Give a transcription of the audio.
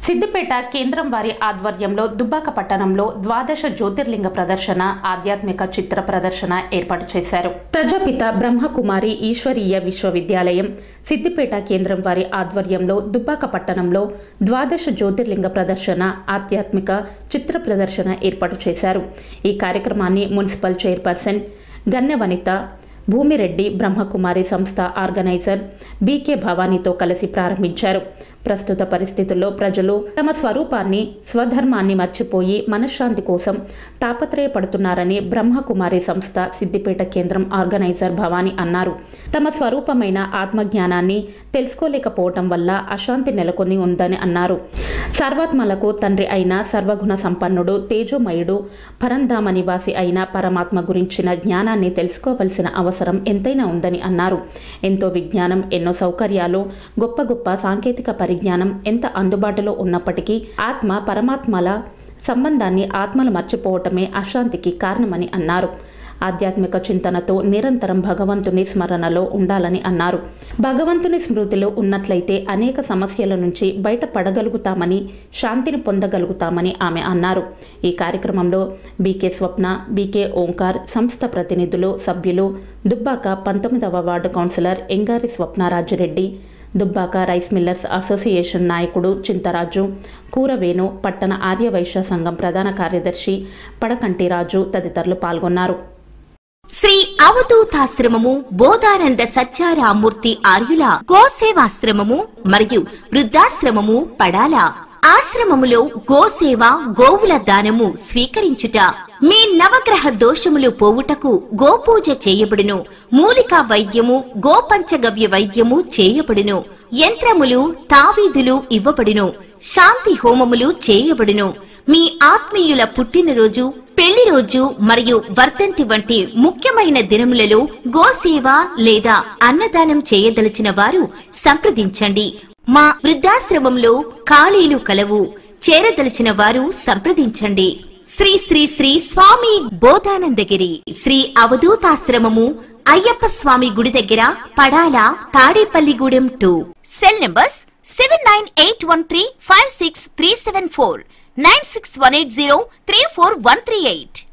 సిద్దిపేట కేంద్రం వారి ఆధ్వర్యంలో దుబ్బాక పట్టణంలో ద్వాదశ జ్యోతిర్లింగ ప్రదర్శన ఆధ్యాత్మిక చిత్ర ప్రదర్శన ఏర్పాటు చేశారు ప్రజాపిత బ్రహ్మకుమారి ఈశ్వరీయ విశ్వవిద్యాలయం సిద్దిపేట కేంద్రం వారి ఆధ్వర్యంలో దుబ్బాక పట్టణంలో ద్వాదశ జ్యోతిర్లింగ ప్రదర్శన ఆధ్యాత్మిక చిత్ర ప్రదర్శన ఏర్పాటు చేశారు ఈ కార్యక్రమాన్ని మున్సిపల్ చైర్పర్సన్ గన్నె వనిత భూమిరెడ్డి బ్రహ్మకుమారి సంస్థ ఆర్గనైజర్ బీకే భవానీతో కలిసి ప్రారంభించారు ప్రస్తుత పరిస్థితుల్లో ప్రజలు తమ స్వరూపాన్ని స్వధర్మాన్ని మర్చిపోయి మనశ్శాంతి కోసం తాపత్రయపడుతున్నారని బ్రహ్మకుమారి సంస్థ సిద్దిపేట కేంద్రం ఆర్గనైజర్ భవానీ అన్నారు తమ స్వరూపమైన ఆత్మజ్ఞానాన్ని తెలుసుకోలేకపోవటం వల్ల అశాంతి నెలకొని ఉందని అన్నారు సర్వాత్మలకు తండ్రి అయిన సర్వగుణ సంపన్నుడు తేజోమయుడు పరంధామ నివాసి అయిన పరమాత్మ గురించిన జ్ఞానాన్ని తెలుసుకోవలసిన అవసరం ఎంతైనా ఉందని అన్నారు ఎంతో విజ్ఞానం ఎన్నో సౌకర్యాలు గొప్ప గొప్ప సాంకేతిక పరిజ్ఞానం ఎంత అందుబాటులో ఉన్నప్పటికీ ఆత్మ పరమాత్మల సంబంధాన్ని ఆత్మలు మర్చిపోవటమే అశాంతికి కారణమని అన్నారు ఆధ్యాత్మిక చింతనతో నిరంతరం భగవంతుని స్మరణలో ఉండాలని అన్నారు భగవంతుని స్మృతిలో ఉన్నట్లయితే అనేక సమస్యల నుంచి బయటపడగలుగుతామని శాంతిని పొందగలుగుతామని ఆమె అన్నారు ఈ కార్యక్రమంలో బీకే స్వప్న బీకే ఓంకార్ సంస్థ ప్రతినిధులు సభ్యులు దుబ్బాక పంతొమ్మిదవ ward councillor Engari Swapnarajureddy Dubbaka rice millers association నాయకుడు చింతరాజు కూరవేణు పట్టణ ఆర్యవైశ్య సంఘం ప్రధాన కార్యదర్శి పడకంటి రాజు తదితరులు పాల్గొన్నారు శ్రీ అవధూతాశ్రమము బోధానంద సత్యారామూర్తి ఆర్యుల గోసేవాశ్రమము మరియు వృద్ధాశ్రమము పడాల ఆశ్రమములో గోసేవ గోవుల దానము స్వీకరించుట మీ నవగ్రహ దోషములు పోవుటకు గోపూజ చేయబడును మూలికా వైద్యము గోపంచగవ్య వైద్యము చేయబడును యంత్రములు తావీదులు ఇవ్వబడును శాంతి హోమములు చేయబడును మీ ఆత్మీయుల పుట్టినరోజు పెళ్లి రోజు మరియు వర్ధంతి వంటి ముఖ్యమైన దినములలో గోసేవ లేదా అన్నదానం చేయదలిచిన వారు సంప్రదించండి మా వృద్ధాశ్రమంలో ఖాళీలు కలవు చేరదలిచిన వారు సంప్రదించండి శ్రీ శ్రీ శ్రీ స్వామి బోధానందగిరి శ్రీ అవధూతాశ్రమము అయ్యప్ప స్వామి గుడి దగ్గర Padala Tadepalligudem two cell numbers seven nine eight one three five six three seven four nine six one eight zero three four one three eight